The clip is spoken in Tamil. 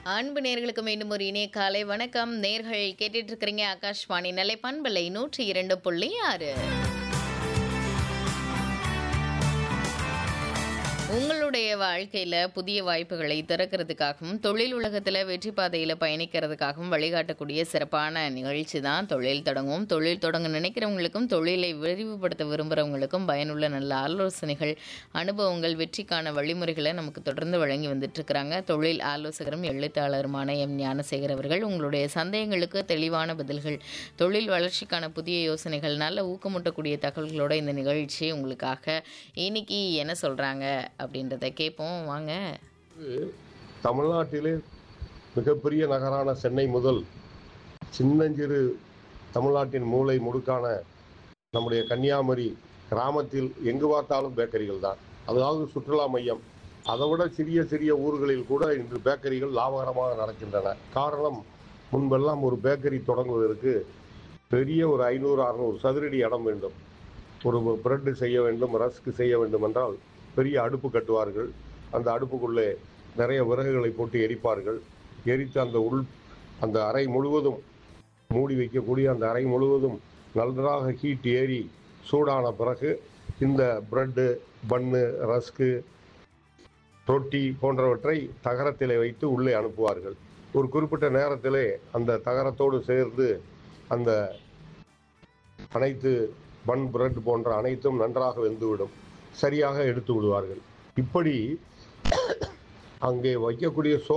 அன்பு நேர்களுக்கு மீண்டும் ஒரு இணைய காலை வணக்கம் நேர்கள் கேட்டுட்டு இருக்கிறீங்க ஆகாஷ்வாணி நிலை பண்பலை நூற்றி இரண்டு புள்ளி ஆறு உங்களுடைய வாழ்க்கையில் புதிய வாய்ப்புகளை திறக்கிறதுக்காகவும் தொழில் உலகத்தில் வெற்றி பாதையில் பயணிக்கிறதுக்காகவும் வழிகாட்டக்கூடிய சிறப்பான நிகழ்ச்சி தான் தொழில் தொடங்குவோம் தொழில் தொடங்க நினைக்கிறவங்களுக்கும் தொழிலை விரிவுபடுத்த விரும்புகிறவங்களுக்கும் பயனுள்ள நல்ல ஆலோசனைகள் அனுபவங்கள் வெற்றிக்கான வழிமுறைகளை நமக்கு தொடர்ந்து வழங்கி வந்துட்டுருக்கிறாங்க தொழில் ஆலோசகரும் எழுத்தாளருமான எம் ஞானசேகர் அவர்கள் உங்களுடைய சந்தேகங்களுக்கு தெளிவான பதில்கள் தொழில் வளர்ச்சிக்கான புதிய யோசனைகள் நல்ல ஊக்கமூட்டக்கூடிய தகவல்களோட இந்த நிகழ்ச்சி உங்களுக்காக இன்னைக்கு என்ன சொல்கிறாங்க அப்படின்றத கேட்போம் வாங்க தமிழ்நாட்டிலே மிகப்பெரிய நகரான சென்னை முதல் சின்னஞ்சிறு தமிழ்நாட்டின் மூளை முடுக்கான நம்முடைய கன்னியாகுமரி கிராமத்தில் எங்கு பார்த்தாலும் பேக்கரிகள் தான் அதாவது சுற்றுலா மையம் அதை விட சிறிய சிறிய ஊர்களில் கூட இன்று பேக்கரிகள் லாபகரமாக நடக்கின்றன காரணம் முன்பெல்லாம் ஒரு பேக்கரி தொடங்குவதற்கு பெரிய ஒரு ஐநூறு அறநூறு சதுரடி இடம் வேண்டும் ஒரு பிரெட்டு செய்ய வேண்டும் ரஸ்க் செய்ய வேண்டும் என்றால் பெரிய அடுப்பு கட்டுவார்கள் அந்த அடுப்புக்குள்ளே நிறைய விறகுகளை போட்டு எரிப்பார்கள் எரித்து அந்த உள் அந்த அறை முழுவதும் மூடி வைக்கக்கூடிய அந்த அறை முழுவதும் நன்றாக ஹீட் ஏறி சூடான பிறகு இந்த பிரெட்டு பன்னு ரஸ்க்கு ரொட்டி போன்றவற்றை தகரத்திலே வைத்து உள்ளே அனுப்புவார்கள் ஒரு குறிப்பிட்ட நேரத்திலே அந்த தகரத்தோடு சேர்ந்து அந்த அனைத்து பன் பிரெட் போன்ற அனைத்தும் நன்றாக வெந்துவிடும் சரியாக எடுத்து விடுவார்கள் இப்படி அங்கே வைக்கக்கூடிய சோ